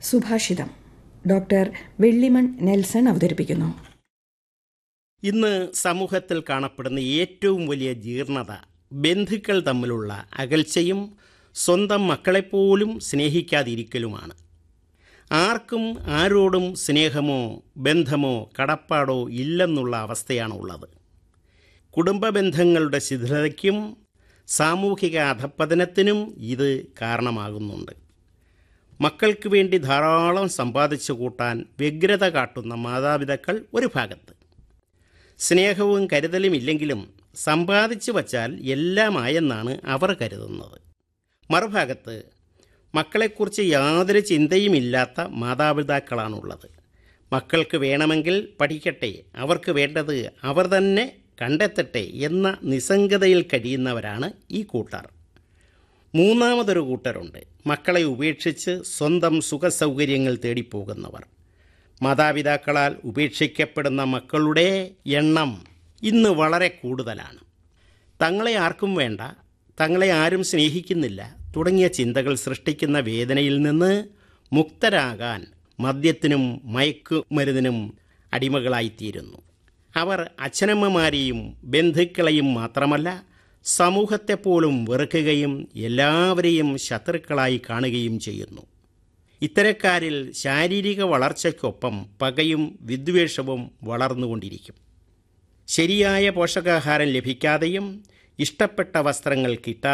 സുഭാഷിതം doctor Vellimon Nelson അവതരിപ്പിക്കുന്നു ഇന്ന് സമൂഹത്തിൽ കാണപ്പെടുന്ന ഏറ്റവും വലിയ ജീർണത ബന്ധുക്കൾ തമ്മിലുള്ള അകൽച്ചയും സ്വന്തം മക്കളെപ്പോലും സ്നേഹിക്കാതിരിക്കലുമാണ് ആർക്കും ആരോടും സ്നേഹമോ ബന്ധമോ കടപ്പാടോ ഇല്ലെന്നുള്ള അവസ്ഥയാണുള്ളത് കുടുംബ ബന്ധങ്ങളുടെ ശിഥിലതയ്ക്കും സാമൂഹിക അധപ്പതനത്തിനും ഇത് കാരണമാകുന്നുണ്ട് മക്കൾക്ക് വേണ്ടി ധാരാളം സമ്പാദിച്ചു കൂട്ടാൻ വ്യഗ്രത കാട്ടുന്ന മാതാപിതാക്കൾ ഒരു ഭാഗത്ത് സ്നേഹവും കരുതലും ഇല്ലെങ്കിലും സമ്പാദിച്ചു വച്ചാൽ എല്ലാമായെന്നാണ് അവർ കരുതുന്നത് മറുഭാഗത്ത് മക്കളെക്കുറിച്ച് യാതൊരു ചിന്തയുമില്ലാത്ത മാതാപിതാക്കളാണുള്ളത് മക്കൾക്ക് വേണമെങ്കിൽ പഠിക്കട്ടെ അവർക്ക് വേണ്ടത് അവർ തന്നെ കണ്ടെത്തട്ടെ എന്ന നിസ്സംഗതയിൽ കഴിയുന്നവരാണ് ഈ കൂട്ടർ മൂന്നാമതൊരു കൂട്ടരുണ്ട് മക്കളെ ഉപേക്ഷിച്ച് സ്വന്തം സുഖസൗകര്യങ്ങൾ തേടിപ്പോകുന്നവർ മാതാപിതാക്കളാൽ ഉപേക്ഷിക്കപ്പെടുന്ന മക്കളുടെ എണ്ണം ഇന്ന് വളരെ കൂടുതലാണ് തങ്ങളെ ആർക്കും വേണ്ട തങ്ങളെ ആരും സ്നേഹിക്കുന്നില്ല തുടങ്ങിയ ചിന്തകൾ സൃഷ്ടിക്കുന്ന വേദനയിൽ നിന്ന് മുക്തരാകാൻ മദ്യത്തിനും മയക്കുമരുന്നിനും അടിമകളായിത്തീരുന്നു അവർ അച്ഛനമ്മമാരെയും ബന്ധുക്കളെയും മാത്രമല്ല സമൂഹത്തെപ്പോലും വെറുക്കുകയും എല്ലാവരെയും ശത്രുക്കളായി കാണുകയും ചെയ്യുന്നു ഇത്തരക്കാരിൽ ശാരീരിക വളർച്ചയ്ക്കൊപ്പം പകയും വിദ്വേഷവും വളർന്നുകൊണ്ടിരിക്കും ശരിയായ പോഷകാഹാരം ലഭിക്കാതെയും ഇഷ്ടപ്പെട്ട വസ്ത്രങ്ങൾ കിട്ടാതെ